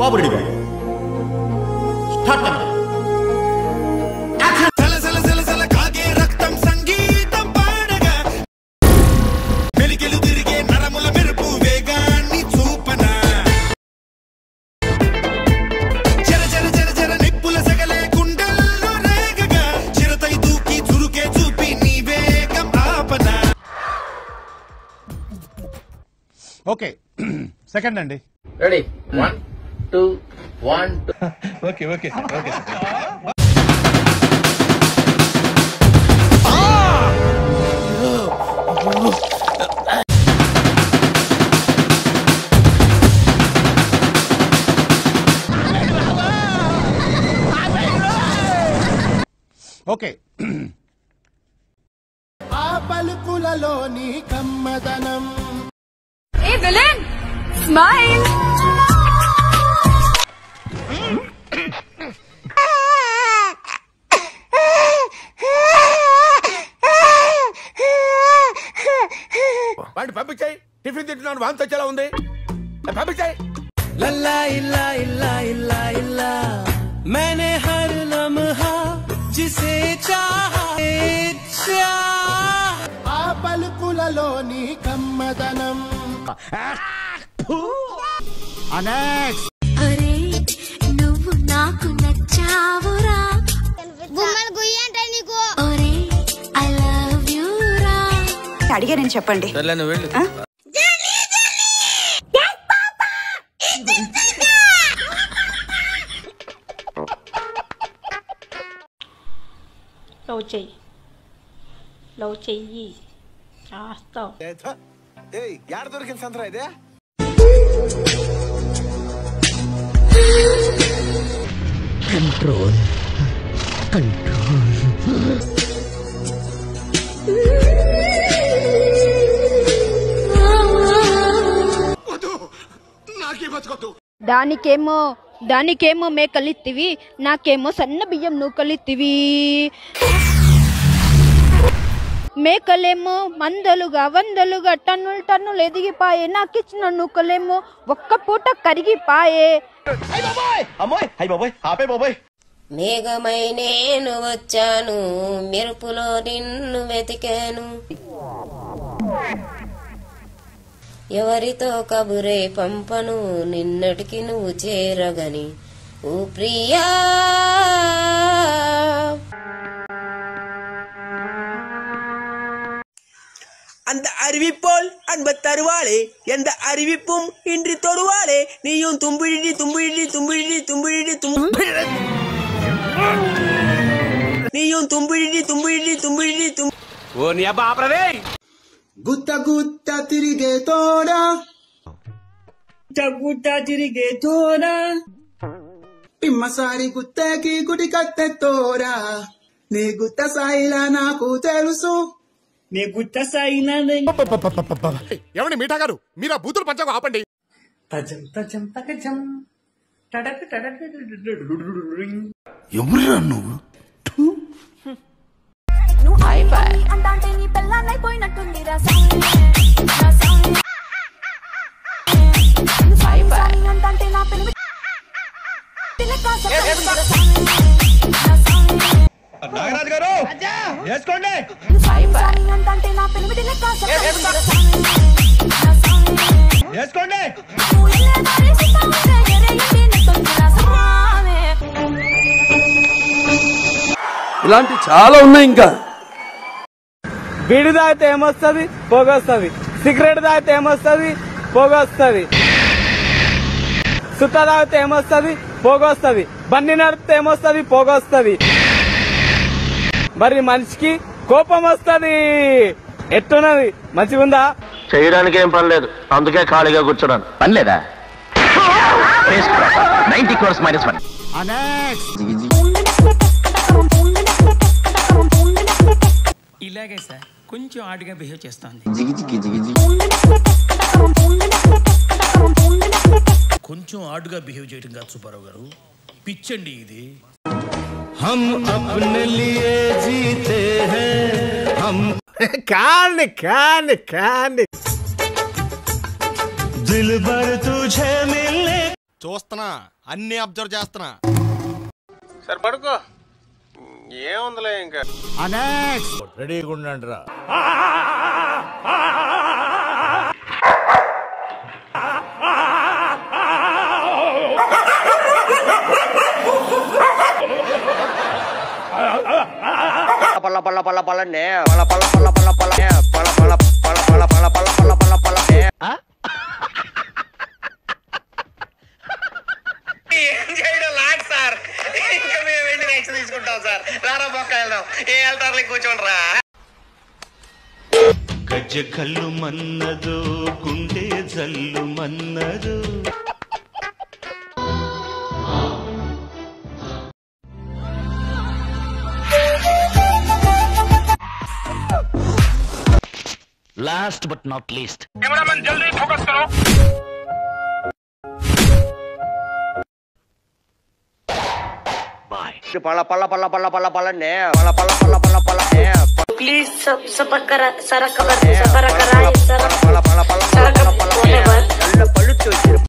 బాబు ready bye start సల సల సల సల కాగే రక్తం సంగీతం పాడగా మెలికెలు తిరిగే నరముల మెరుపు వేగాన్ని చూపన చెర చెర చెర చెర నిప్పుల సగలే గుండెల్లో రేగగా చిరతై దూకి చురుకే చూపి నీ వేగం ఆపన ఓకే సెకండ్ అండి ready one two one two okay okay okay okay ఆ పలుకులలోని కమ్మదనం ఏ విలన్ స్మైల్ వాడిని పంపించాయి టిఫిన్ తింటున్నాను వాంతి వచ్చేలా ఉంది పంపించాయి लल्ला इल्ला इल्ला इल्ला इल्ला मैंने हर लम्हा जिसे चाहा चाह ఆ పలుకులలోని కమ్మదనం అరే నువ్వు నాకు నచ్చావురా గుమ్మలు గుయ్యి అంటే నీకు ఒరే ఐ లవ్ యు రా అడిగానని చెప్పండి సర్లే నువ్వు వెళ్ళు లవ్ చెయ్యి లవ్ చెయ్యి చేస్తావు ఏయ్ యాడ దొరికిన సంతరా ఇదే దానికేమో దానికేమో మేకలిత్తివి నాకేమో సన్న బియ్యం నూకలిత్తివి మేకలేమో మందలుగా వందలుగా టన్నులు టన్నులు ఎదిగిపాయే నాకిచ్చిన నూకలేమో ఒక్క పూట కరిగిపాయే మేఘమై నేను వచ్చాను మెరుపులో నిన్ను వెతికాను ఎవరితో కబురే పంపను నిన్నటికి నువ్వు చేరగని ఓ ప్రియా அந்த அறிவிப்போல் அன்ப தருவாளே எந்த அறிவிப்பும் இன்றி தொடுவாளே நீயும் தும்பிழி தும்பிழி தும்பிழி தும்பிழி தும்பி நீயும் தும்பிழி தும்பிழி தும்பிழி தும்பி ஓ நீ அப்ப ஆப்பறவே గుత్త గుత్త తిరిగే తోడా గుట్టా తిరిగే తోడా పిమ్మసారి గుత్తకి గుడి కత్తె తోరా నీ గుత్త సాయిలా నాకు తెలుసు నీ గుట్ట సాయినా ఏమండి మీఠా గారు మీరు ఆ బూతులు పంచకు ఆపండి తజం తజం తగజం టడక టడక అంటాంటే నీ పెళ్ళాన్నైపోయినట్టుంది రా సామి. రా సామి. సామి, సామి అంటాంటే నా పెళ్ళి పిల్లకా సత్తాంది రా సామి. రా సామి. నాగరాజు గారు వేసుకోండి సామి, సామి అంటాంటే నా పెళ్ళి లెక్క సత్తాంది రా సామి. రా సామి. వేసుకోండి నువ్వు ఎల్లే దారి సితావుంటే ఎరేయండి నెత్తుంది రా సామి. ఇలాంటి చాలా ఉన్నాయి ఇంకా బీడి తాగితే ఏమొస్తుంది పొగ వస్తుంది సిగరెట్ తాగితే ఏమొస్తుంది పొగ వస్తుంది సుత్త తాగితే ఏమొస్తుంది పొగ వస్తుంది బండి నడిపితే ఏమొస్తుంది పొగ వస్తుంది మరి మనిషికి కోపం వస్తుంది ఎట్టున్నది మంచిగుందా చేయడానికి ఏం పని లేదు అందుకే ఖాళీగా కూర్చున్నాను పని లేదా నైన్టీ కోర్స్ మైనస్ వన్ ఇలాగే సార్ కొంచెం ఆడుగా బిహేవ్ చేస్తోంది కొంచెం ఆడుగా బిహేవ్ చేయడం కాదు సుబ్బారావు గారు పిచ్చండి ఇది కాండి కాండి కాండి దిల్ భర్ తుఝే మిల్నే చూస్తున్నా అన్ని అబ్జర్వ్ చేస్తున్నా సరే పడుకో ఏముందిలే ఇంకా రెడీగా ఉండండి రా పల్ల పల్ల పల్ల పల్లనే పల్ల పల్ల పల్ల పల్ల పల్లనే పల్ల పల్ల పల్ల పల్ల పల్ల పల్ల పల్ల పల్ల పల్లనే ఏం చేయడం లాట్ సార్ ఇంకా మేము వెళ్ళి నెక్స్ట్ తీసుకుంటాం సార్ రారా బొక్క వెళ్దాం ఏ వెళ్తారులే కూర్చోండి రా గజ్జ కల్లు మన్నదు గుండె జల్లు మన్నదు లాస్ట్ బట్ నాట్ లీస్ట్ పల్ల పల్ల పల్ల పల్ల పల్ల పల్లనే పల్ల పల్ల పల్ల పల్ల పల్లనే ప్లీజ్ సపకర సరకబర్ సపరకరాయి సర పల్ల పల్ల పల్ల పల్ల పల్ల పల్లనే పళ్ళు తోచి